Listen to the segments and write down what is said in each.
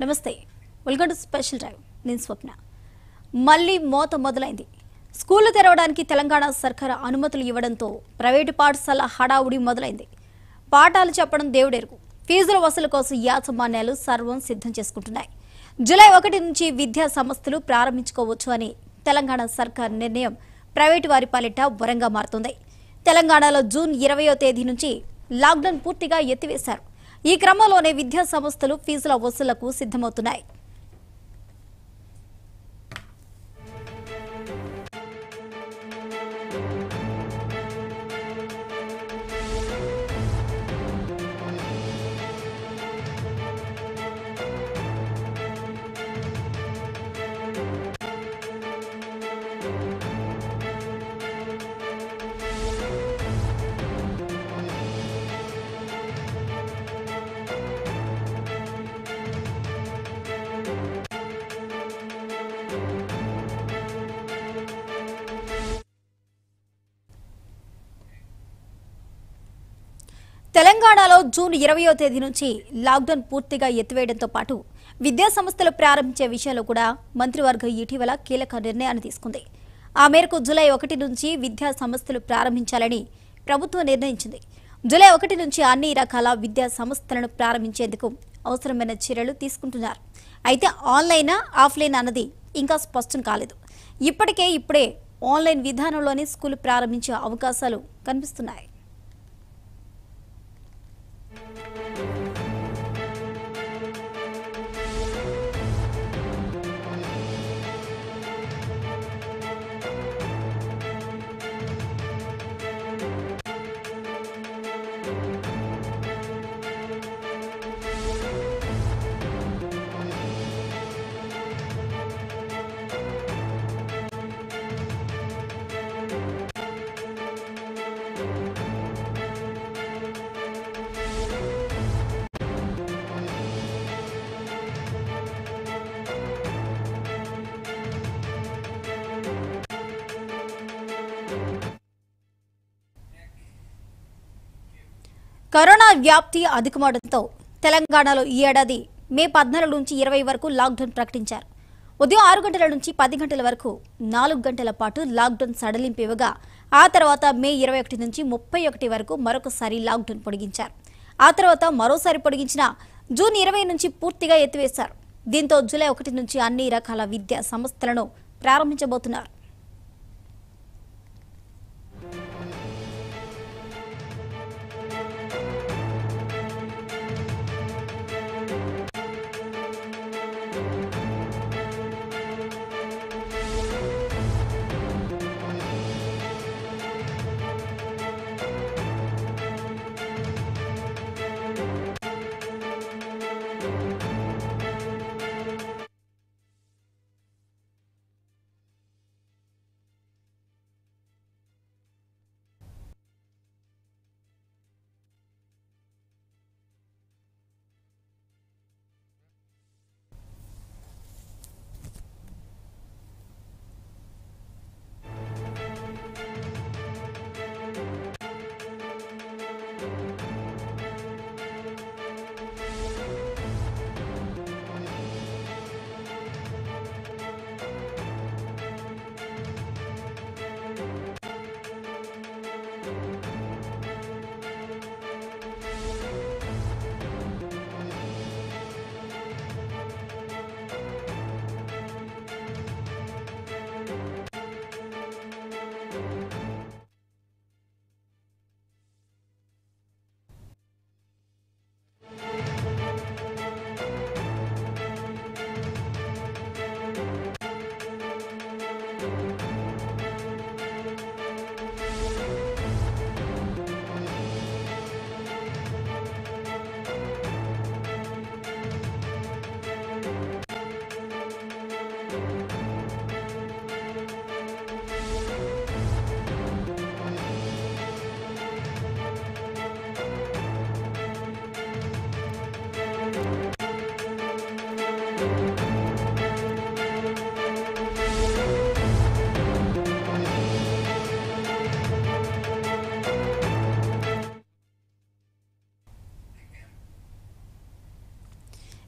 నమస్తే welcome to special drive నేను స్వప్న మళ్ళీ మోత మొదలైంది స్కూళ్లు తెరవడానికి తెలంగాణ సర్కార్ అనుమతులు ఇవ్వడంతో ప్రైవేటు పాఠశాల హడావుడి మొదలైంది పాఠాలు చెప్పడం దేవుడెరుగు ఫీజుల వసూలు కోసం యాజమాన్యాలు సర్వం సిద్ధం చేసుకుంటున్నాయి జూలై ఒకటి నుంచి విద్యా సంస్థలు ప్రారంభించుకోవచ్చు అని తెలంగాణ సర్కార్ నిర్ణయం ప్రైవేటు వారి పాలిట వరంగా మారుతుంది తెలంగాణలో జూన్ ఇరవయో తేదీ నుంచి లాక్డౌన్ పూర్తిగా ఎత్తివేశారు ఈ క్రమంలోనే విద్యా సంస్థలు ఫీజుల వసూళ్లకు సిద్ధమవుతున్నాయి తెలంగాణలో జూన్ ఇరవయో తేదీ నుంచి లాక్డౌన్ పూర్తిగా ఎత్తివేయడంతో పాటు విద్యా సంస్థలు ప్రారంభించే విషయంలో కూడా మంత్రివర్గం ఇటీవల కీలక నిర్ణయాన్ని తీసుకుంది ఆ మేరకు జూలై ఒకటి నుంచి విద్యా సంస్థలు ప్రారంభించాలని ప్రభుత్వం నిర్ణయించింది జూలై ఒకటి నుంచి అన్ని రకాల విద్యా సంస్థలను ప్రారంభించేందుకు అవసరమైన చర్యలు తీసుకుంటున్నారు అయితే ఆన్లైనా ఆఫ్లైన్ అన్నది ఇంకా స్పష్టం కాలేదు ఇప్పటికే ఇప్పుడే ఆన్లైన్ విధానంలోనే స్కూల్ ప్రారంభించే అవకాశాలు కనిపిస్తున్నాయి కరోనా వ్యాప్తి అధికమవడంతో తెలంగాణలో ఈ ఏడాది మే పద్నాలుగు నుంచి ఇరవై వరకు లాక్డౌన్ ప్రకటించారు ఉదయం ఆరు గంటల నుంచి పది గంటల వరకు నాలుగు గంటల పాటు లాక్డౌన్ సడలింపు ఇవ్వగా ఆ తర్వాత మే ఇరవై ఒకటి నుంచి ముప్పై ఒకటి వరకు మరొకసారి లాక్డౌన్ పొడిగించారు ఆ తర్వాత మరోసారి పొడిగించిన జూన్ ఇరవై నుంచి పూర్తిగా ఎత్తివేశారు దీంతో జూలై ఒకటి నుంచి అన్ని రకాల విద్యా సంస్థలను ప్రారంభించబోతున్నారు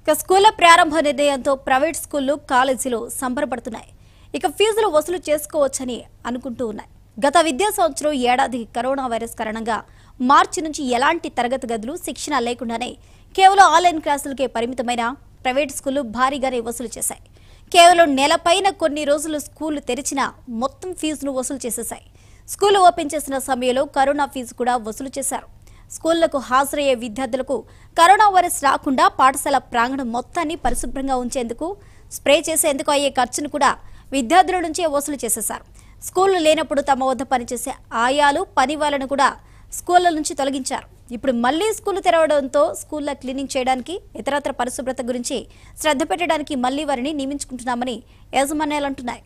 ఇక స్కూళ్ల ప్రారంభ నిర్ణయంతో ప్రైవేట్ స్కూళ్లు కాలేజీలు సంబరపడుతున్నాయి ఇక ఫీజులు వసూలు చేసుకోవచ్చని అనుకుంటూ ఉన్నాయి గత విద్యా సంవత్సరం ఏడాది కరోనా వైరస్ కారణంగా మార్చి నుంచి ఎలాంటి తరగతి గదులు శిక్షణ లేకుండానే కేవలం ఆన్లైన్ క్లాసులకే పరిమితమైన ప్రైవేట్ స్కూళ్లు భారీగానే వసూలు చేశాయి కేవలం నెలపైన కొన్ని రోజులు స్కూళ్లు తెరిచినా మొత్తం ఫీజును వసూలు చేసేశాయి స్కూలు ఓపెన్ చేసిన సమయంలో కరోనా ఫీజు కూడా వసూలు చేశారు స్కూళ్లకు హాజరయ్యే విద్యార్థులకు కరోనా వైరస్ రాకుండా పాఠశాల ప్రాంగణం మొత్తాన్ని పరిశుభ్రంగా ఉంచేందుకు స్ప్రే చేసేందుకు అయ్యే ఖర్చును కూడా విద్యార్థుల నుంచే వసూలు చేసేశారు స్కూళ్లు లేనప్పుడు తమ వద్ద పనిచేసే ఆయాలు పని వాళ్ళను కూడా స్కూళ్ల నుంచి తొలగించారు ఇప్పుడు మళ్లీ స్కూళ్లు తెరవడంతో స్కూళ్ల క్లీనింగ్ చేయడానికి ఇతరత్ర పరిశుభ్రత గురించి శ్రద్ధ పెట్టడానికి మళ్లీ వారిని నియమించుకుంటున్నామని యాజమాన్యాలు అంటున్నాయి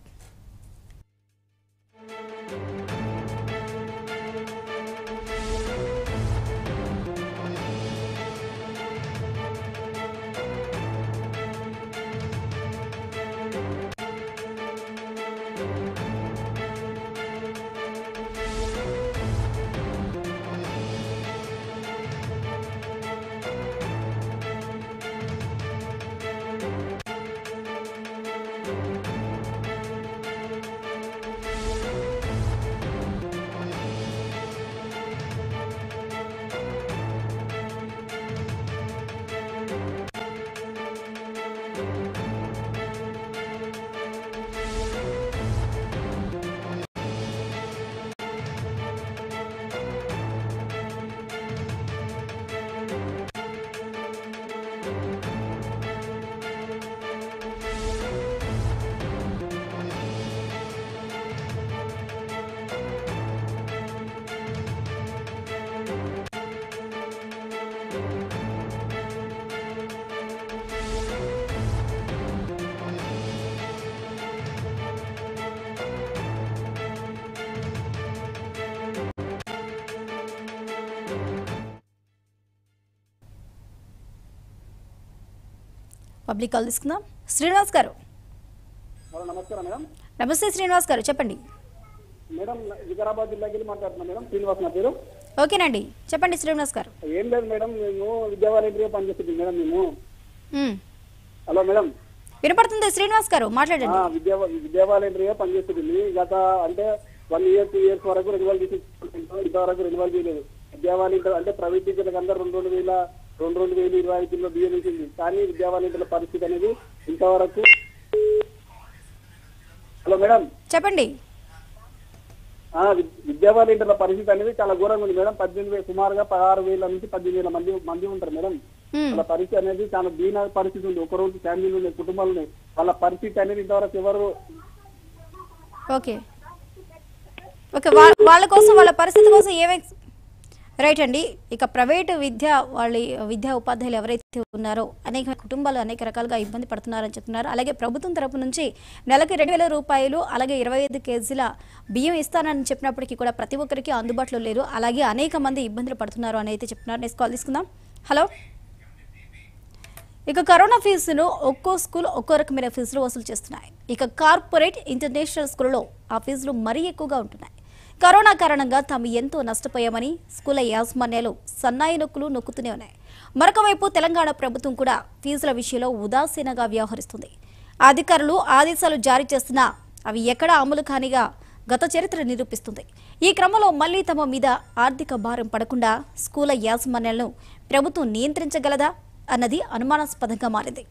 పబ్లిక్ కాల్ తీసుకుందాం శ్రీనివాస్ గారు హలో నమస్కారం మేడం నమస్తే శ్రీనివాస్ గారు చెప్పండి మేడం వికారాబాద్ జిల్లాకి వెళ్ళి మాట్లాడుతున్నాను మేడం శ్రీనివాస్ నా పేరు ఓకేనండి చెప్పండి శ్రీనివాస్ గారు ఏం లేదు మేడం మేము విద్యావాలంటీర్గా పనిచేస్తుంది మేడం మేము మ్, హలో మేడం వినపడుతుంది శ్రీనివాస్ గారు ఆ, మాట్లాడండి విద్యా విద్యావాలంటీర్గా పనిచేస్తుంది గత అంటే వన్ ఇయర్ టూ ఇయర్స్ వరకు రెన్యువల్ చేసి ఇంతవరకు రెన్యువల్ చేయలేదు విద్యావాలంటీర్ అంటే ప్రైవేట్ టీచర్లకు అందరూ రెండు రెండు వేల రెండు రెండు వేలు ఇరవై ఐదు కిలో బియ్యం ఇచ్చింది కానీ విద్యావాలంటీర్ల పరిస్థితి అనేది ఇంతవరకు హలో మేడం చెప్పండి ఆ, వి- విద్యా వాలంటీర్ల పరిస్థితి అనేది చాలా ఘోరంగా ఉంది మేడం పద్దెనిమిది వేల సుమారుగా పదహారు వేల నుంచి పద్దెనిమిది వేల మంది మంది ఉంటారు మేడం మ్, వాళ్ళ పరిస్థితి అనేది చాలా దీన పరిస్థితి ఉంది ఒక రోజు ఫ్యామిలీలు ఉన్నాయి కుటుంబాలు ఉన్నాయి వాళ్ళ పరిస్థితి అనేది ఇంతవరకు ఎవరు ఓకే ఓకే వా- వాళ్ళ కోసం వాళ్ళ పరిస్థితి కోసం ఏమై రైట్ అండి ఇక ప్రైవేటు విద్య వాళ్ళ విద్యా ఉపాధ్యాయులు ఎవరైతే ఉన్నారో అనేక కుటుంబాలు అనేక రకాలుగా ఇబ్బంది పడుతున్నారని చెప్తున్నారు అలాగే ప్రభుత్వం తరపు నుంచి నెలకి రెండు వేల రూపాయలు అలాగే ఇరవై ఐదు కేజీల బియ్యం ఇస్తానని చెప్పినప్పటికీ కూడా ప్రతి ఒక్కరికి అందుబాటులో లేరు అలాగే అనేక మంది ఇబ్బందులు పడుతున్నారు అని అయితే చెప్తున్నారు నెక్స్ట్ కాల్ తీసుకుందాం హలో ఇక కరోనా ఫీజును ఒక్కో స్కూల్ ఒక్కో రకమైన ఫీజులు వసూలు చేస్తున్నాయి ఇక కార్పొరేట్ ఇంటర్నేషనల్ స్కూల్లో ఆ ఫీజులు మరీ ఎక్కువగా ఉంటున్నాయి కరోనా కారణంగా తాము ఎంతో నష్టపోయామని స్కూళ్ల యాజమాన్యాలు సన్నాయి నొక్కులు నొక్కుతూనే ఉన్నాయి మరొక వైపు తెలంగాణ ప్రభుత్వం కూడా ఫీజుల విషయంలో ఉదాసీనంగా వ్యవహరిస్తుంది అధికారులు ఆదేశాలు జారీ చేస్తున్నా అవి ఎక్కడా అమలు కానిగా గత చరిత్ర నిరూపిస్తుంది ఈ క్రమంలో మళ్లీ తమ మీద ఆర్థిక భారం పడకుండా స్కూళ్ల యాజమాన్యాలను ప్రభుత్వం నియంత్రించగలదా అన్నది అనుమానాస్పదంగా మారింది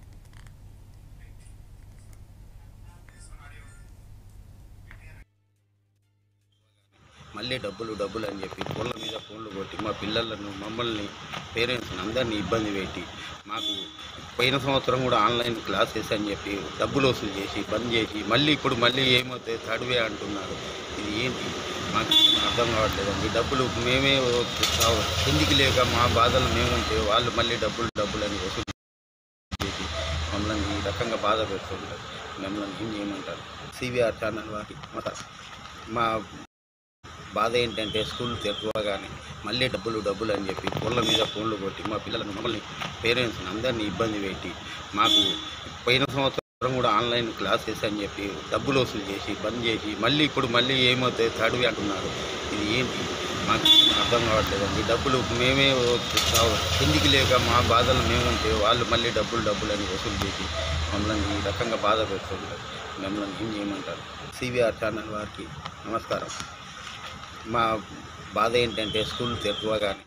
మళ్ళీ డబ్బులు డబ్బులు అని చెప్పి ఫోన్ల మీద ఫోన్లు కొట్టి మా పిల్లలను మమ్మల్ని పేరెంట్స్ని అందరినీ ఇబ్బంది పెట్టి మాకు పోయిన సంవత్సరం కూడా ఆన్లైన్ క్లాసెస్ అని చెప్పి డబ్బులు వసూలు చేసి బంద్ చేసి మళ్ళీ ఇప్పుడు మళ్ళీ ఏమవుతాయి థర్డ్వే అంటున్నారు ఇది ఏంటి మాకు అర్థం కావట్లేదండి డబ్బులు మేమే కిందికి లేక మా బాధలు మేముంటే వాళ్ళు మళ్ళీ డబ్బులు డబ్బులు అని వసూలు చేసి మమ్మల్ని ఈ రకంగా బాధ పెడుతుంటారు మమ్మల్ని ఏం చేయమంటారు సివిఆర్ ఛానల్ వాటి మా మా బాధ ఏంటంటే స్కూల్ తెరవగానే మళ్ళీ డబ్బులు డబ్బులు అని చెప్పి ఫోన్ల మీద ఫోన్లు కొట్టి మా పిల్లలను మమ్మల్ని పేరెంట్స్ని అందరినీ ఇబ్బంది పెట్టి మాకు పోయిన సంవత్సరం కూడా ఆన్లైన్ క్లాసెస్ అని చెప్పి డబ్బులు వసూలు చేసి బంద్ చేసి మళ్ళీ ఇప్పుడు మళ్ళీ ఏమవుతాయి థర్డ్వే అంటున్నారు ఇది ఏంటి మాకు అర్థం కావట్లేదండి డబ్బులు మేమే కిందికి లేక మా బాధలు మేము ఉంటే వాళ్ళు మళ్ళీ డబ్బులు డబ్బులు అని వసూలు చేసి మమ్మల్ని ఈ రకంగా బాధ పెడుతుంటారు మమ్మల్ని ఏం చేయమంటారు సివిఆర్ ఛానల్ వారికి నమస్కారం మా బాధ ఏంటంటే స్కూల్ తెరవగానే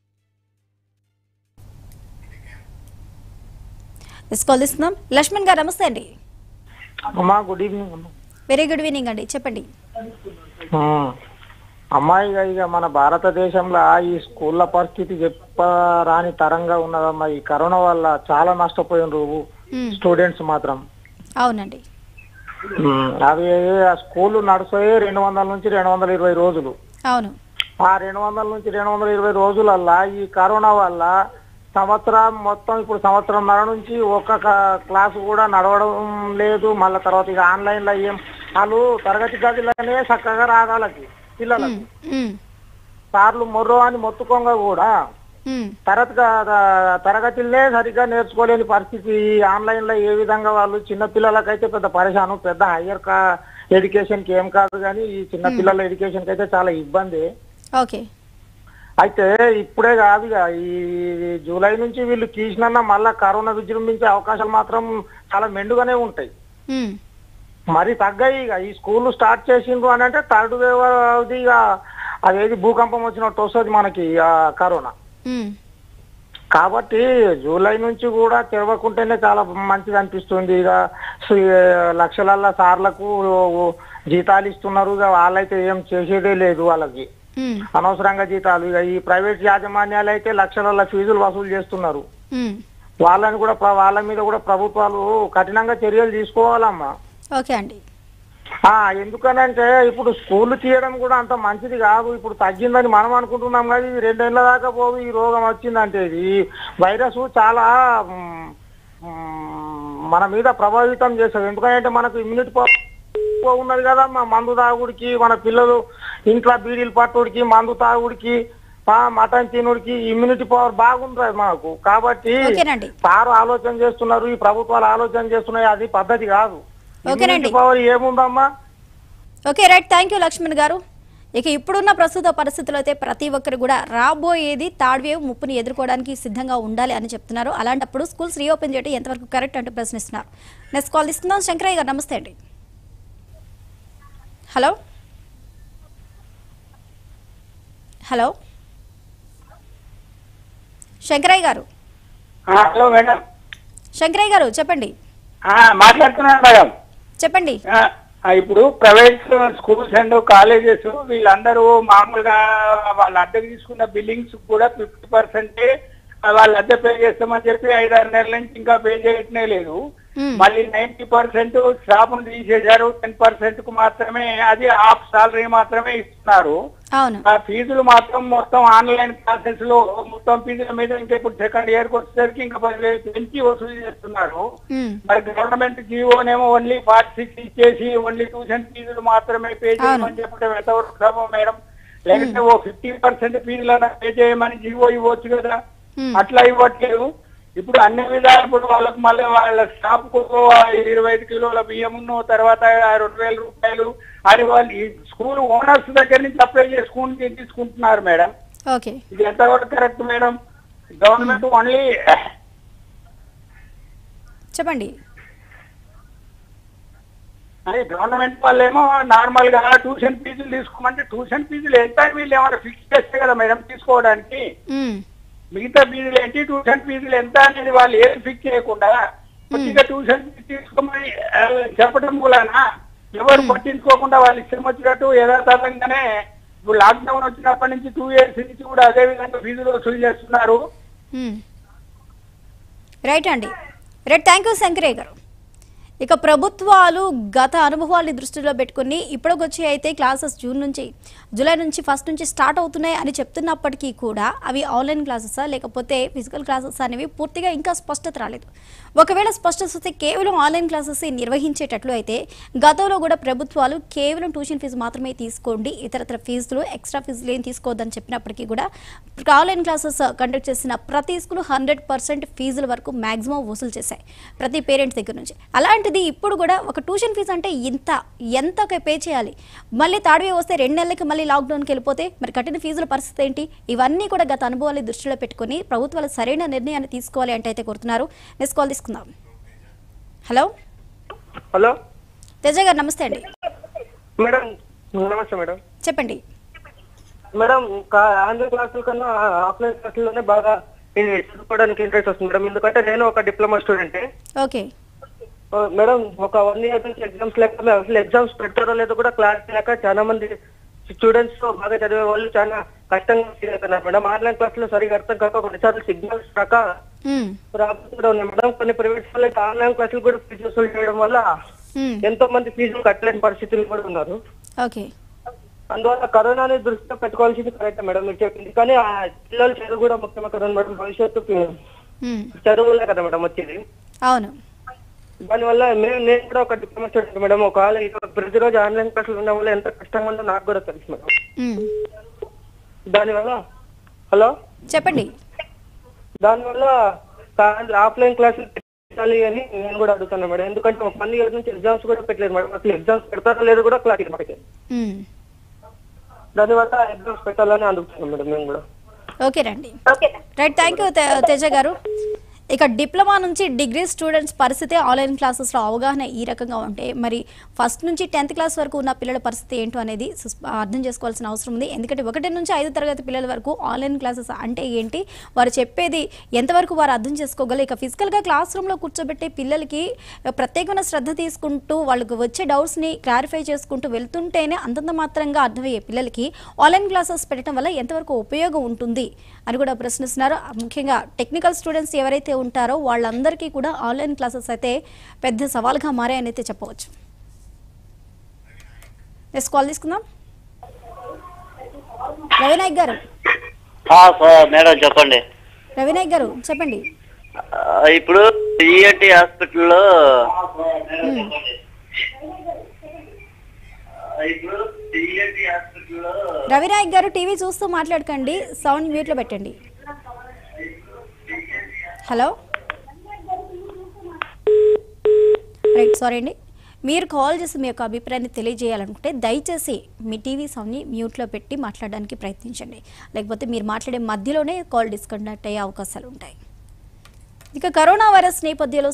మిస్ కాల్ ఇస్తున్నాం లక్ష్మణ్ గారు నమస్తే అండి అమ్మా గుడ్ ఈవినింగ్ అమ్మా వెరీ గుడ్ ఈవినింగ్ అండి చెప్పండి ఉమ్. అమ్మాయి ఇక ఇక మన భారతదేశంలో ఈ స్కూళ్ళ పరిస్థితి చెప్పరాని తరంగా ఉన్నదమ్మా ఈ కరోనా వల్ల చాలా నష్టపోయినరు మ్మ్. స్టూడెంట్స్ మాత్రం అవునండి ఉమ్. అవి ఆ స్కూల్ నడుస్తాయి రెండు వందల నుంచి రెండు వందల ఇరవై రోజులు అవును ఆ రెండు వందల నుంచి రెండు వందల ఇరవై రోజులల్లా ఈ కరోనా వల్ల సంవత్సరం మొత్తం ఇప్పుడు సంవత్సరంన్నర నుంచి ఒక్క క- క్లాసు కూడా నడవడం లేదు మళ్ళీ తర్వాత ఇక ఆన్లైన్ లో ఏం వాళ్ళు తరగతి గదిలోనే చక్కగా రాగాలకి పిల్లలకి మ్మ్. సార్లు మొర్రో అని మొత్తుకోంగా కూడా మ్మ్. తరగతి గ- తరగతిలే సరిగ్గా నేర్చుకోలేని పరిస్థితి ఈ ఆన్లైన్ లో ఏ విధంగా వాళ్ళు చిన్న పిల్లలకైతే పెద్ద పరిశాను పెద్ద హయ్యర్ కా ఎడ్యుకేషన్ కి ఏం కాదు కానీ ఈ చిన్న పిల్లల ఎడ్యుకేషన్ కి అయితే చాలా ఇబ్బంది ఓకే అయితే ఇప్పుడే కాదు ఇక ఈ జూలై నుంచి వీళ్ళు తీసినన్నా మళ్ళా కరోనా విజృంభించే అవకాశాలు మాత్రం చాలా మెండుగానే ఉంటాయి మ్మ్. మరి తగ్గాయి ఇక ఈ స్కూల్ స్టార్ట్ చేసిండ్రు అని అంటే థర్డ్ వేవ్ అది ఇక అదేది భూకంపం వచ్చినట్టు వస్తుంది మనకి ఆ కరోనా మ్మ్. కాబట్టి జూలై నుంచి కూడా తెరవకుంటేనే చాలా మంచిది అనిపిస్తుంది ఇక సి- లక్షలల్ల సార్లకు జీతాలు ఇస్తున్నారు ఇక వాళ్ళైతే ఏం చేసేదే లేదు వాళ్ళకి మ్మ్. అనవసరంగా జీతాలు ఇక ఈ ప్రైవేట్ యాజమాన్యాలు అయితే లక్షల ఫీజులు వసూలు చేస్తున్నారు మ్మ్. వాళ్ళని కూడా ప్ర- వాళ్ళ మీద కూడా ప్రభుత్వాలు కఠినంగా చర్యలు తీసుకోవాలమ్మా ఓకే అండి ఆ ఎందుకనంటే ఇప్పుడు స్కూల్ తీయడం కూడా అంత మంచిది కాదు ఇప్పుడు తగ్గిందని మనం అనుకుంటున్నాం కానీ ఇది రెండేళ్ల దాకా పోదు ఈ రోగం వచ్చిందంటే ఇది వైరస్ చాలా మ్, మ్, మన మీద ప్రభావితం చేస్తుంది ఎందుకంటే మనకు ఇమ్యూనిటీ పవర్ ఎక్కువ ఉన్నది కదా మా మందు తాగుడికి మన పిల్లలు ఇంట్లో బీడీలు పట్టుడికి మందు తాగుడికి ఆ, మటన్ తినుడికి ఇమ్యూనిటీ పవర్ బాగుంటుంది మనకు కాబట్టి ఓకేనండి. సారు ఆలోచన చేస్తున్నారు ఈ ప్రభుత్వాలు ఆలోచన చేస్తున్నాయి అది పద్ధతి కాదు ఓకేనండి. ఇమ్యూనిటీ పవర్ ఏముందమ్మా okay right thank you Lakshman గారు ఇక ఇప్పుడున్న ప్రస్తుత పరిస్థితుల్లో అయితే ప్రతి ఒక్కరు కూడా రాబోయేది థర్డ్ వేవ్ ముప్పుని ఎదుర్కోవడానికి సిద్ధంగా ఉండాలి అని చెప్తున్నారు అలాంటప్పుడు స్కూల్స్ రీఓపెన్ చేయడం ఎంతవరకు కరెక్ట్ అంటూ ప్రశ్నిస్తున్నారు నెక్స్ట్ కాల్ ఇస్తున్నాం శంకరయ్య గారు నమస్తే అండి హలో హలో శంకరయ్య గారు హలో మేడం శంకరయ్య గారు చెప్పండి ఆ, మాట్లాడుతున్నాను మేడం చెప్పండి ఆ, ఆ, ఇప్పుడు ప్రైవేట్ స్కూల్స్ అండ్ కాలేజెస్ వీళ్ళందరూ మామూలుగా వాళ్ళ అద్దెకు తీసుకున్న బిల్లింగ్స్ కూడా ఫిఫ్టీ పర్సెంటే వాళ్ళు అద్దె పే చేస్తామని చెప్పి ఐదారు నెలల నుంచి ఇంకా పే చేయటమే లేదు మ్మ్. మళ్ళీ నైన్టీ పర్సెంట్ స్టాఫ్ను తీసేశారు టెన్ పర్సెంట్ కు మాత్రమే అది హాఫ్ సాలరీ మాత్రమే ఇస్తున్నారు అవును ఆ ఫీజులు మాత్రం మొత్తం ఆన్లైన్ క్లాసెస్ లో మొత్తం ఫీజుల మీద ఇంకా ఇప్పుడు సెకండ్ ఇయర్ కి వచ్చేసరికి ఇంకా పదివేలు పెంచి వసూలు చేస్తున్నారు మ్, మరి గవర్నమెంట్ జీవోనేమో ఓన్లీ ఫార్టీ సిక్స్ ఇచ్చేసి ఓన్లీ ట్యూషన్ ఫీజులు మాత్రమే పే చేయమని చెప్పడం ఎంతవరకు సభ మేడం లేకపోతే ఓ ఫిఫ్టీ పర్సెంట్ ఫీజులను పే చేయమని జీవో ఇవ్వచ్చు కదా మ్, అట్లా ఇవ్వట్లేదు ఇప్పుడు అన్ని విధాలు ఇప్పుడు వాళ్ళకి మళ్ళీ వాళ్ళ స్టాఫ్ కు ఇరవై ఐదు కిలోల బియ్యమును తర్వాత రెండు వేల రూపాయలు అది వాళ్ళు ఈ స్కూల్ ఓనర్స్ దగ్గర నుంచి అప్లై చేసుకుని తీసుకుంటున్నారు మేడం ఓకే ఇది ఎంతవరకు కరెక్ట్ మేడం గవర్నమెంట్ ఓన్లీ చెప్పండి అది గవర్నమెంట్ వాళ్ళేమో నార్మల్ గా ట్యూషన్ ఫీజులు తీసుకోమంటే ట్యూషన్ ఫీజులు ఎంత అని వీళ్ళు ఏమైనా ఫిక్స్ చేస్తే కదా మేడం తీసుకోవడానికి మ్, మిగతా ఫీజులు ఏంటి ట్యూషన్ ఫీజులు ఎంత అనేది వాళ్ళు ఏం ఫిక్స్ చేయకుండా కొద్దిగా ట్యూషన్ ఫీజు తీసుకోమని ఆ, చెప్పడం మూలన ఎవరు పట్టించుకోకుండా వాళ్ళు ఇష్టం వచ్చినట్టు యథాతథంగానే ఇప్పుడు లాక్డౌన్ వచ్చినప్పటి నుంచి టూ ఇయర్స్ నుంచి కూడా అదే విధంగా ఫీజులు వసూలు చేస్తున్నారు మ్మ్. రైట్ అండి రైట్ థ్యాంక్ యూ శంకరయ్య గారు ఇక ప్రభుత్వాలు గత అనుభవాల్ని దృష్టిలో పెట్టుకుని ఇప్పటికొచ్చి అయితే క్లాసెస్ జూన్ నుంచి జూలై నుంచి ఫస్ట్ నుంచి స్టార్ట్ అవుతున్నాయి అని చెప్తున్నప్పటికీ కూడా అవి ఆన్లైన్ క్లాసెసా లేకపోతే ఫిజికల్ క్లాసెస్ అనేవి పూర్తిగా ఇంకా స్పష్టత రాలేదు ఒకవేళ స్పష్టత వస్తే కేవలం ఆన్లైన్ క్లాసెస్ నిర్వహించేటట్లు అయితే గతంలో కూడా ప్రభుత్వాలు కేవలం ట్యూషన్ ఫీజు మాత్రమే తీసుకోండి ఇతరత్ర ఫీజులు ఎక్స్ట్రా ఫీజులు ఏం తీసుకోవద్దని చెప్పినప్పటికీ కూడా ఆన్లైన్ క్లాసెస్ కండక్ట్ చేసిన ప్రతి స్కూల్ హండ్రెడ్ పర్సెంట్ ఫీజుల వరకు మాక్సిమం వసూలు చేశాయి ప్రతి పేరెంట్ దగ్గర నుంచి అలాంటిది అలాంటిది ఇప్పుడు కూడా ఒక ట్యూషన్ ఫీజు అంటే ఇంత ఎంత పే చేయాలి మళ్ళీ థర్డ్ వేవ్ వస్తే రెండు నెలలకి మళ్ళీ లాక్డౌన్కి వెళ్ళిపోతే మరి కట్టిన ఫీజుల పరిస్థితి ఏంటి ఇవన్నీ కూడా గత అనుభవాలు దృష్టిలో పెట్టుకుని ప్రభుత్వాలు సరైన నిర్ణయాన్ని తీసుకోవాలి అంటే అయితే కోరుతున్నారు నెక్స్ట్ కాల్ తీసుకుందాం హలో హలో తేజ గారు నమస్తే అండి మేడం నమస్తే మేడం చెప్పండి మేడం కా- ఆన్లైన్ క్లాసుల కన్నా ఆఫ్లైన్ క్లాసుల్లోనే బాగా ఇది చదువుకోవడానికి ఇంట్రెస్ట్ వస్తుంది మేడం ఎందుకంటే నేను ఒక డిప్లొమా స్టూడెంట్ ఓకే మేడం ఒక వన్ ఇయర్ నుంచి ఎగ్జామ్స్ లేక అసలు ఎగ్జామ్స్ పెడతారో లేదో కూడా క్లారిటీ లేక చాలా మంది స్టూడెంట్స్ బాగా చదివే వాళ్ళు చాలా కష్టంగా ఫీల్ అవుతున్నారు మేడం ఆన్లైన్ క్లాసులో సరిగా అర్థం కాక కొన్నిసార్లు సిగ్నల్స్ రాక ఉమ్, రాబోతూ కూడా ఉన్నాయి మేడం కొన్ని ప్రైవేట్ వాళ్ళకి ఆన్లైన్ క్లాసులు కూడా ఫీజు వసూలు చేయడం వల్ల ఉమ్, ఎంతో మంది ఫీజులు కట్టలేని పరిస్థితులు కూడా ఉన్నారు ఓకే అందువల్ల కరోనాని దృష్టిలో పెట్టుకోవాల్సింది కరెక్ట్ మేడం మీరు చెప్పింది కానీ ఆ పిల్లల చదువు కూడా ముఖ్యమే కదా మేడం భవిష్యత్తు ఉమ్, చదువులే కదా మేడం వచ్చేది అవును దానివల్ల మేము నేను కూడా ఒక డిప్లొమా స్టూడెంట్ మేడం ఒకవేళ ఇది ప్రతిరోజు ఆన్లైన్ క్లాసులు ఉండడం వల్ల ఎంత కష్టంగా ఉందో నాకు కూడా తెలుసు మేడం ఉమ్, దానివల్ల హలో చెప్పండి దానివల్ల ఆఫ్లైన్ క్లాసులు పెట్టాలి అని నేను కూడా అడుగుతాను మేడం ఎందుకంటే ఒక వన్ ఇయర్ నుంచి ఎగ్జామ్స్ కూడా పెట్టలేదు మేడం అసలు ఎగ్జామ్స్ పెడతారో లేదో కూడా క్లారిటీ మనకి ఉమ్, దానివల్ల ఎగ్జామ్స్ పెట్టాలని అడుగుతున్నాం మేడం మేము కూడా ఓకే రండి రైట్ థ్యాంక్ యూ తేజ గారు ఇక డిప్లొమా నుంచి డిగ్రీ స్టూడెంట్స్ పరిస్థితి ఆన్లైన్ క్లాసెస్లో అవగాహన ఈ రకంగా ఉంటే మరి ఫస్ట్ నుంచి టెన్త్ క్లాస్ వరకు ఉన్న పిల్లల పరిస్థితి ఏంటో అనేది సుస్- అర్థం చేసుకోవాల్సిన అవసరం ఉంది ఎందుకంటే ఒకటి నుంచి ఐదు తరగతి పిల్లల వరకు ఆన్లైన్ క్లాసెస్ అంటే ఏంటి వారు చెప్పేది ఎంతవరకు వారు అర్థం చేసుకోగలరు ఇక ఫిజికల్గా క్లాస్ రూమ్లో కూర్చోబెట్టే పిల్లలకి ప్రత్యేకమైన శ్రద్ధ తీసుకుంటూ వాళ్ళకు వచ్చే డౌట్స్ని క్లారిఫై చేసుకుంటూ వెళ్తుంటేనే అంతంత మాత్రంగా అర్థమయ్యే పిల్లలకి ఆన్లైన్ క్లాసెస్ పెట్టడం వల్ల ఎంతవరకు ఉపయోగం ఉంటుంది అని కూడా ప్రశ్నిస్తున్నారు ముఖ్యంగా టెక్నికల్ స్టూడెంట్స్ ఎవరైతే ఉంటారో వాళ్ళందరికీ కూడా ఆన్లైన్ క్లాసెస్ అయితే పెద్ద సవాల్గా మారాయని అయితే చెప్పవచ్చు నెక్స్ట్ కాల్ తీసుకుందాం రవినాయక్ గారు ఆ, సార్ మేడం చెప్పండి రవినాయక్ గారు చెప్పండి ఆ, ఇప్పుడు ఈఎన్టీ హాస్పిటల్లో మ్మ్. ఇప్పుడు ఈఎన్టీ హాస్పిటల్లో రవినాయక్ గారు టీవీ చూస్తూ మాట్లాడకండి సౌండ్ మ్యూట్లో పెట్టండి హలో రైట్ సారీ అండి మీరు కాల్ చేసి మీ యొక్క అభిప్రాయాన్ని తెలియజేయాలనుకుంటే దయచేసి మీ టీవీ సౌండ్ని మ్యూట్లో పెట్టి మాట్లాడడానికి ప్రయత్నించండి లేకపోతే మీరు మాట్లాడే మధ్యలోనే కాల్ డిస్కనెక్ట్ అయ్యే అవకాశాలు ఉంటాయి ఇక కరోనా వైరస్ నేపథ్యంలో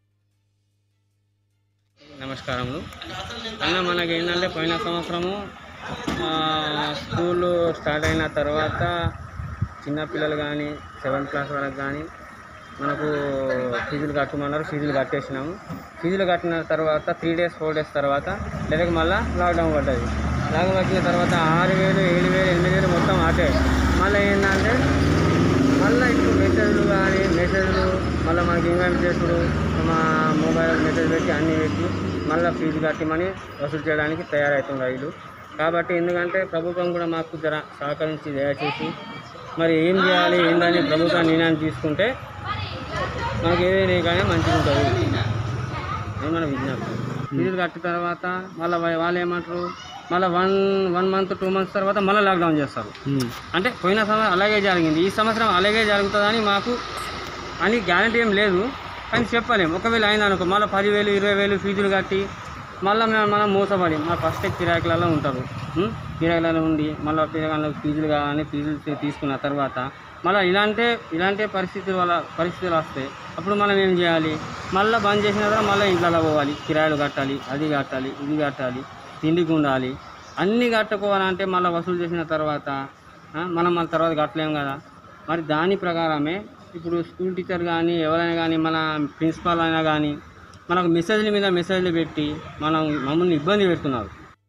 నమస్కారములు అన్న మనకి ఏంటంటే పోయిన సంవత్సరము ఆ, స్కూల్ స్టార్ట్ అయిన తర్వాత చిన్నపిల్లలు కానీ సెవెంత్ క్లాస్ వరకు కానీ మనకు ఫీజులు కట్టమన్నారు ఫీజులు కట్టేసినాము ఫీజులు కట్టిన తర్వాత త్రీ డేస్ ఫోర్ డేస్ తర్వాత డైరెక్ట్ మళ్ళీ లాక్డౌన్ పడ్డది లాక్డౌన్ పట్టిన తర్వాత ఆరు వేలు ఏడు వేలు ఎనిమిది వేలు మొత్తం ఆటే మళ్ళీ ఏంటంటే మళ్ళీ ఇప్పుడు మెసేజ్లు కానీ మెసేజ్లు మళ్ళీ మనకి ఇన్వైట్ చేసుడు మా మొబైల్ మెసేజ్ పెట్టి అన్నీ పెట్టి మళ్ళీ ఫీజు కట్టమని వసూలు చేయడానికి తయారవుతుంది రైలు కాబట్టి ఎందుకంటే ప్రభుత్వం కూడా మాకు జర సహకరించి దయచేసి మరి ఏం చేయాలి ఏందని ప్రభుత్వం నిర్ణయం తీసుకుంటే మనకి ఏదైనా కానీ మంచిగా ఉంటుంది అది మన విజ్ఞప్తి ఫీజులు కట్టిన తర్వాత మళ్ళీ వాళ్ళు ఏమంటారు మళ్ళీ one one month two months తర్వాత మళ్ళీ లాక్డౌన్ చేస్తారు అంటే పోయిన సంవత్సరం అలాగే జరిగింది ఈ సంవత్సరం అలాగే జరుగుతుందని మాకు అని గ్యారంటీ ఏం లేదు కానీ చెప్పలేము ఒకవేళ అయినా అనుకో మళ్ళీ పదివేలు ఇరవై వేలు ఫీజులు కట్టి మళ్ళీ మేము మనం మోసపడి మా ఫస్ట్ కిరాయిలలో ఉంటారు ఉం? కిరాయిలలో ఉండి మళ్ళీ పిల్లగాళ్ళకి ఫీజులు కావాలని ఫీజులు తీ- తీసుకున్న తర్వాత మళ్ళీ ఇలాంటి ఇలాంటి పరిస్థితుల వల్ల పరిస్థితులు వస్తాయి అప్పుడు మనం ఏం చేయాలి మళ్ళీ బంద్ చేసిన తర్వాత మళ్ళీ ఇంట్లో పోవాలి కిరాయిలు కట్టాలి అది కట్టాలి ఇది కట్టాలి తిండికి ఉండాలి అన్నీ కట్టుకోవాలంటే మళ్ళీ వసూలు చేసిన తర్వాత ఆ, మనం మన తర్వాత కట్టలేము కదా మరి దాని ప్రకారమే ఇప్పుడు స్కూల్ టీచర్ కానీ ఎవరైనా కానీ మన ప్రిన్సిపాల్ అయినా కానీ మనకు మెసేజ్ల మీద మెసేజ్లు పెట్టి మనం మమ్మల్ని ఇబ్బంది పెడుతున్నారు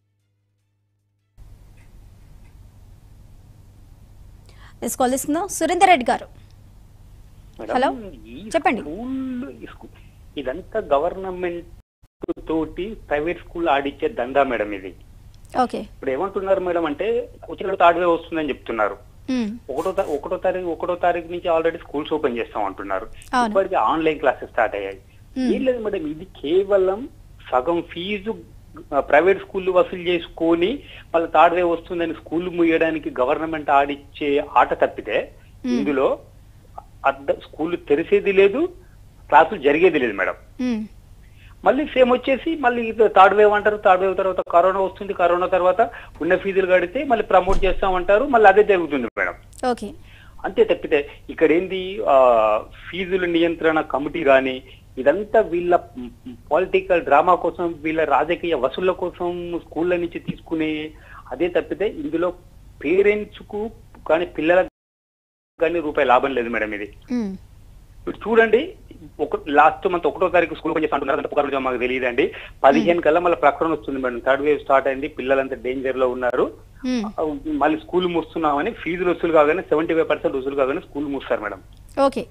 నెక్స్ట్ కాల్ తీసుకుందాం సురేందర్ రెడ్డి గారు హలో చెప్పండి స్కూల్ స్కూ- ఇదంతా గవర్నమెంట్ తోటి ప్రైవేట్ స్కూల్ ఆడిచ్చే దందా మేడం ఇది ఓకే ఇప్పుడు ఏమంటున్నారు మేడం అంటే వచ్చిన థర్డ్ వే వస్తుందని చెప్తున్నారు మ్మ్. ఒకటో తా- ఒకటో తారీఖు ఒకటో తారీఖు నుంచి ఆల్రెడీ స్కూల్స్ ఓపెన్ చేస్తాం అంటున్నారు అవును. ఇప్పటికి ఆన్లైన్ క్లాసెస్ స్టార్ట్ అయ్యాయి ఏం లేదు మేడం ఇది కేవలం సగం ఫీజు ప్రైవేట్ స్కూల్ వసూలు చేసుకొని మళ్ళీ థర్డ్ వే వస్తుందని స్కూల్ ముయ్యడానికి గవర్నమెంట్ ఆడిచ్చే ఆట తప్పితే ఇందులో అర్ధ స్కూల్ తెరిసేది లేదు క్లాసులు జరిగేది లేదు మేడం మ్మ్. మళ్ళీ సేమ్ వచ్చేసి మళ్ళీ థర్డ్ వేవ్ అంటారు థర్డ్ వేవ్ తర్వాత కరోనా వస్తుంది కరోనా తర్వాత ఉన్న ఫీజులు కడితే మళ్ళీ ప్రమోట్ చేస్తామంటారు మళ్ళీ అదే జరుగుతుంది మేడం ఓకే అంతే తప్పితే ఇక్కడ ఏంది ఆ, ఫీజుల నియంత్రణ కమిటీ కానీ ఇదంతా వీళ్ళ పొలిటికల్ డ్రామా కోసం వీళ్ళ రాజకీయ వసూళ్ల కోసం స్కూళ్ళ నుంచి తీసుకునే అదే తప్పితే ఇందులో పేరెంట్స్ కు కానీ పిల్లలకు కానీ రూపాయి లాభం లేదు మేడం ఇది ఉమ్. ఇప్పుడు చూడండి ఒక లాస్ట్ మంత్ ఒకటో తారీఖు స్కూల్ పని చేస్తా అంటున్నారు అంటే పుకార్లు మాకు తెలియదండి పదిహేను కల్లా మళ్ళీ ప్రకటన వస్తుంది మేడం థర్డ్ వేవ్ స్టార్ట్ అయింది పిల్లలంతా డేంజర్ లో ఉన్నారు ఉమ్. మళ్ళీ స్కూల్ మూస్తున్నామని ఫీజులు వసూలు కాగానే సెవెంటీ ఫైవ్ పర్సెంట్ వసూలు కాగానే స్కూల్ మూస్తారు మేడం ఓకే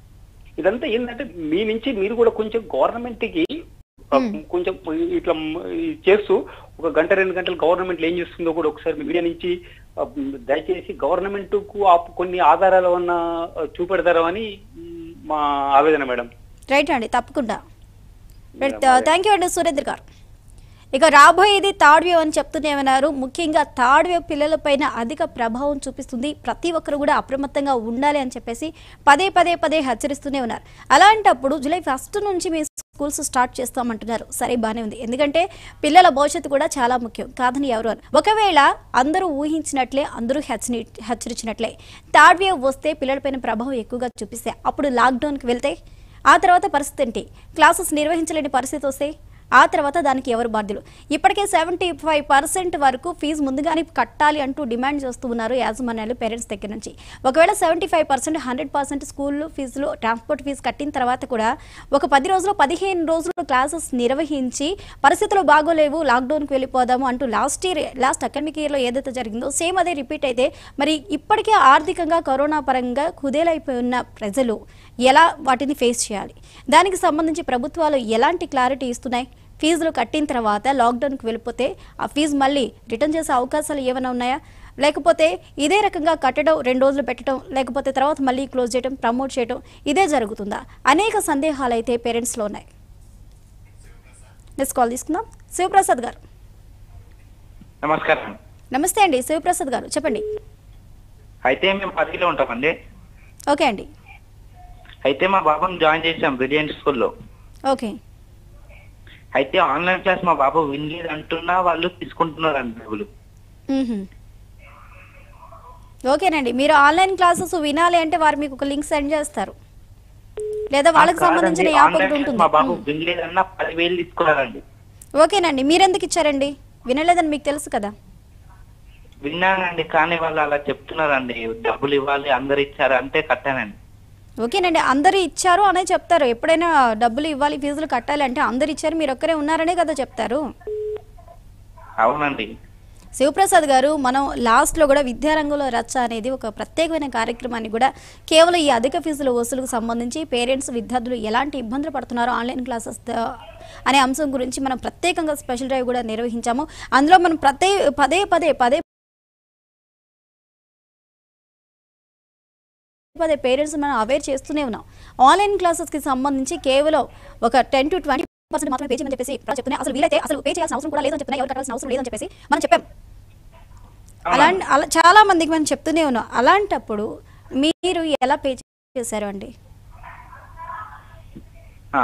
ఇదంతా ఏంటంటే మీ నుంచి మీరు కూడా కొంచెం గవర్నమెంట్ కి ఆ, కొంచెం ఇట్లా మ్, ఈ చేస్తూ ఒక గంట రెండు గంటలు గవర్నమెంట్ ఏం చేస్తుందో కూడా ఒకసారి మీడియా నుంచి ఆ, దయచేసి గవర్నమెంట్ కు ఆ కొన్ని ఆధారాలు ఉన్న చూపెడతారు అని మ్, మా ఆవేదన మేడం రైట్ అండి తప్పకుండా రైట్ థ్యాంక్ యూ అండి సురేంద్ర గారు ఇక రాబోయేది థర్డ్ వేవ్ అని చెప్తూనే ఉన్నారు ముఖ్యంగా థర్డ్ వేవ్ పిల్లలపైన అధిక ప్రభావం చూపిస్తుంది ప్రతి ఒక్కరు కూడా అప్రమత్తంగా ఉండాలి అని చెప్పేసి పదే పదే పదే హెచ్చరిస్తూనే ఉన్నారు అలాంటప్పుడు జూలై ఫస్ట్ నుంచి మీ స్కూల్స్ స్టార్ట్ చేస్తామంటున్నారు సరే బానే ఉంది ఎందుకంటే పిల్లల భవిష్యత్తు కూడా చాలా ముఖ్యం కాదని ఎవరు అని ఒకవేళ అందరూ ఊహించినట్లే అందరూ హెచ్చరి హెచ్చరించినట్లే థర్డ్ వేవ్ వస్తే పిల్లలపైన ప్రభావం ఎక్కువగా చూపిస్తే అప్పుడు లాక్డౌన్కి వెళ్తే ఆ తర్వాత పరిస్థితి ఏంటి క్లాసెస్ నిర్వహించలేని పరిస్థితి వస్తే ఆ తర్వాత దానికి ఎవరు బాధ్యులు ఇప్పటికే సెవెంటీ ఫైవ్ పర్సెంట్ వరకు ఫీజు ముందుగానే కట్టాలి అంటూ డిమాండ్ చేస్తూ ఉన్నారు యాజమాన్యాలు పేరెంట్స్ దగ్గర నుంచి ఒకవేళ seventy five percent hundred percent school ఫీజులు ట్రాన్స్పోర్ట్ ఫీజు కట్టిన తర్వాత కూడా ఒక పది రోజులు పదిహేను రోజులు క్లాసెస్ నిర్వహించి పరిస్థితులు బాగోలేవు లాక్డౌన్కి వెళ్ళిపోదాము అంటూ లాస్ట్ ఇయర్ లాస్ట్ అకాడమిక్ ఇయర్లో ఏదైతే జరిగిందో సేమ్ అదే రిపీట్ అయితే మరి ఇప్పటికే ఆర్థికంగా కరోనా పరంగా కుదేలైపోయి ఉన్న ప్రజలు ఎలా వాటిని ఫేస్ చేయాలి దానికి సంబంధించి ప్రభుత్వాలు ఎలాంటి క్లారిటీ ఇస్తున్నాయి ఫీజులు కట్టిన తర్వాత లాక్డౌన్కి వెళ్ళిపోతే ఆ ఫీజు మళ్ళీ రిటర్న్ చేసే అవకాశాలు ఏమైనా ఉన్నాయా లేకపోతే ఇదే రకంగా కట్టడం రెండు రోజులు పెట్టడం లేకపోతే తర్వాత మళ్ళీ క్లోజ్ చేయడం ప్రమోట్ చేయడం ఇదే జరుగుతుందా అనేక సందేహాలు అయితే పేరెంట్స్లో ఉన్నాయి నెక్స్ట్ కాల్ తీసుకుందాం శివప్రసాద్ గారు నమస్కారం నమస్తే అండి శివప్రసాద్ గారు చెప్పండి అయితే మేము పదిలో ఉంటామండి ఓకే అండి అయితే మా బాబుని జాయిన్ చేసాం బ్రిలియంట్ స్కూల్లో ఓకే అయితే ఆన్లైన్ క్లాస్ మా బాబు వినలేదు అంటున్నా వాళ్ళు తీసుకుంటున్నారు అండి డబ్బులు మ్మ్హ. ఓకేనండి మీరు ఆన్లైన్ క్లాసెస్ వినాలి అంటే వారు మీకు ఒక లింక్ సెండ్ చేస్తారు లేదా వాళ్ళకి సంబంధించిన యాప్ ఆన్లైన్ ఒకటి క్లాస్ ఉంటుంది మా బాబు వినలేదన్నా పదివేలు తీసుకున్నారండి ఓకేనండి మీరెందుకు ఇచ్చారండి వినలేదని మీకు తెలుసు కదా విన్నానండి కానీ వాళ్ళు అలా చెప్తున్నారండి డబ్బులు ఇవ్వాలి అందరు ఇచ్చారు అంటే కట్టానండి ఓకేనండి అందరూ ఇచ్చారు అనే చెప్తారు ఎప్పుడైనా డబ్బులు ఇవ్వాలి ఫీజులు కట్టాలి అంటే అందరు ఇచ్చారు మీరు ఒక్కరే ఉన్నారనే కదా చెప్తారు అవునండి శివప్రసాద్ గారు మనం లాస్ట్లో కూడా విద్యారంగంలో రచ్చ అనేది ఒక ప్రత్యేకమైన కార్యక్రమాన్ని కూడా కేవలం ఈ అధిక ఫీజుల వసూలుకు సంబంధించి పేరెంట్స్ విద్యార్థులు ఎలాంటి ఇబ్బందులు పడుతున్నారో ఆన్లైన్ క్లాసెస్ ద- అనే అంశం గురించి మనం ప్రత్యేకంగా స్పెషల్ డ్రైవ్ కూడా నిర్వహించాము అందులో మనం ప్రత్యే పదే పదే పదే పదే పేరెంట్స్ మనం అవేర్ చేస్తూనే ఉన్నాం ఆన్లైన్ క్లాసెస్కి సంబంధించి కేవలం ఒక టెన్ టు ట్వంటీ పర్సెంట్ మాత్రమే పే చేయమని చెప్పేసి వాళ్ళు చెప్తున్నాయి అసలు వీలైతే అసలు పే చేయాల్సిన అవసరం కూడా లేదని చెప్తున్నాయి ఎవరు కట్టాల్సిన అవసరం లేదని చెప్పేసి మనం చెప్పాం అలాంటి అలా చాలా మందికి మనం చెప్తూనే ఉన్నాం అలాంటప్పుడు మీరు ఎలా పే చేశారు అండి ఆ,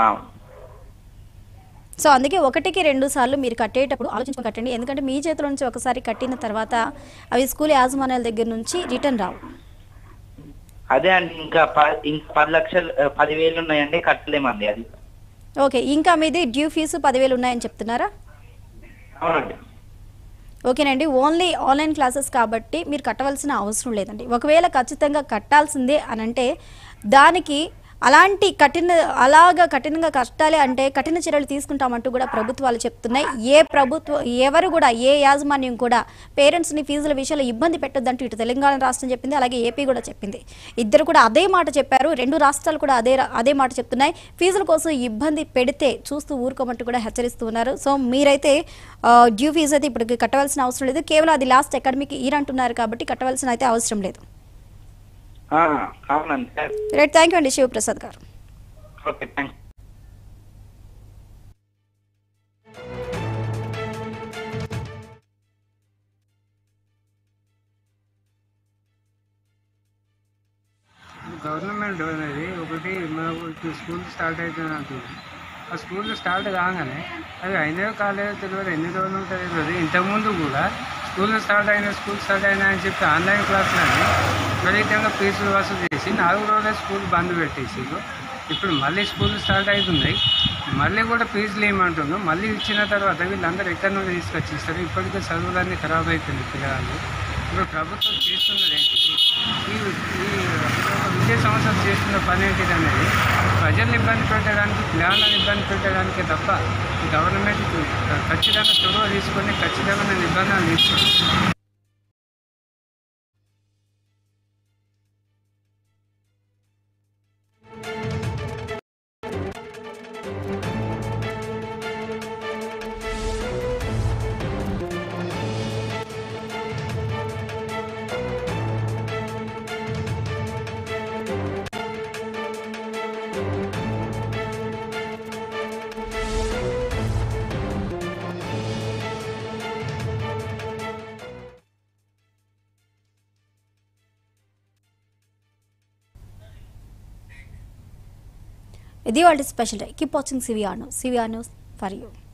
సో అందుకే ఒకటికి రెండు సార్లు మీరు కట్టేటప్పుడు ఆలోచించుకొని కట్టండి ఎందుకంటే మీ చేతిలో నుంచి ఒకసారి కట్టిన తర్వాత అవి స్కూల్ యాజమాన్యాల దగ్గర నుంచి రిటర్న్ రావు అదే అండి ఇంకా ప- ఇంకా పది లక్షలు ఆ, పదివేలు ఉన్నాయండి కట్టలేమండి అది ఓకే ఇంకా మీది డ్యూ ఫీజు పదివేలు ఉన్నాయని చెప్తున్నారా అవునండి ఓకేనండి ఓన్లీ ఆన్లైన్ క్లాసెస్ కాబట్టి మీరు కట్టవలసిన అవసరం లేదండి ఒకవేళ ఖచ్చితంగా కట్టాల్సిందే అని అంటే దానికి అలాంటి కఠిన అలాగా కఠినంగా కట్టాలి అంటే కఠిన చర్యలు తీసుకుంటామంటూ కూడా ప్రభుత్వాలు చెప్తున్నాయి ఏ ప్రభుత్వం ఎవరు కూడా ఏ యాజమాన్యం కూడా పేరెంట్స్ని ఫీజుల విషయంలో ఇబ్బంది పెట్టొద్దంటూ ఇటు తెలంగాణ రాష్ట్రం చెప్పింది అలాగే ఏపీ కూడా చెప్పింది ఇద్దరు కూడా అదే మాట చెప్పారు రెండు రాష్ట్రాలు కూడా అదే రా- అదే మాట చెప్తున్నాయి ఫీజుల కోసం ఇబ్బంది పెడితే చూస్తూ ఊరుకోమంటూ కూడా హెచ్చరిస్తూ ఉన్నారు సో మీరైతే డ్యూ ఫీజు అయితే ఇప్పుడు కట్టవలసిన అవసరం లేదు కేవలం అది లాస్ట్ అకాడమిక్ ఇయర్ అంటున్నారు కాబట్టి కట్టవలసిన అయితే అవసరం లేదు ఆ, అవునండి సార్ రైట్ థ్యాంక్ యూ అండి శివప్రసాద్ గారు ఓకే థ్యాంక్స్ గవర్నమెంట్ అనేది ఒకటి మాకు ఇప్పుడు స్కూల్ స్టార్ట్ అవుతుంది అంటుంది ఆ స్కూల్ స్టార్ట్ కాగానే అది అయినో కాలేదో తెలియదు ఎన్ని రోజులు ఉంటుందో తెలియదు ఇంతకుముందు కూడా స్కూల్ స్టార్ట్ అయిన స్కూల్ స్టార్ట్ అయినా అని చెప్పి ఆన్లైన్ క్లాసులని విపరీతంగా ఫీజులు వసూలు చేసి నాలుగు రోజులే స్కూల్ బంద్ పెట్టేసారు ఇప్పుడు మళ్ళీ స్కూల్ స్టార్ట్ అవుతున్నాయి మళ్ళీ కూడా ఫీజులు ఏమంటుండ్రు మళ్ళీ ఇచ్చిన తర్వాత వీళ్ళందరూ ఎక్కడి నుండి తీసుకొచ్చి ఇస్తారు ఇప్పటికే చదువులన్నీ ఖరాబ్ అయిపోయింది పిల్లలు ఇప్పుడు ప్రభుత్వం చేస్తున్నది ఏంటిది ఈ ఈ ఒక విద్యా సంవత్సరం చేస్తున్న పని ఏంటిది అనేది ప్రజల్ని ఇబ్బంది పెట్టడానికి పిల్లలను ఇబ్బంది పెట్టడానికి తప్ప గవర్నమెంట్ ఖచ్చితంగా చొరవ తీసుకొని ఖచ్చితమైన నిబంధనలు తీసుకుంటుంది ఇది వాళ్ళ special day keep watching CVR news CVR news for you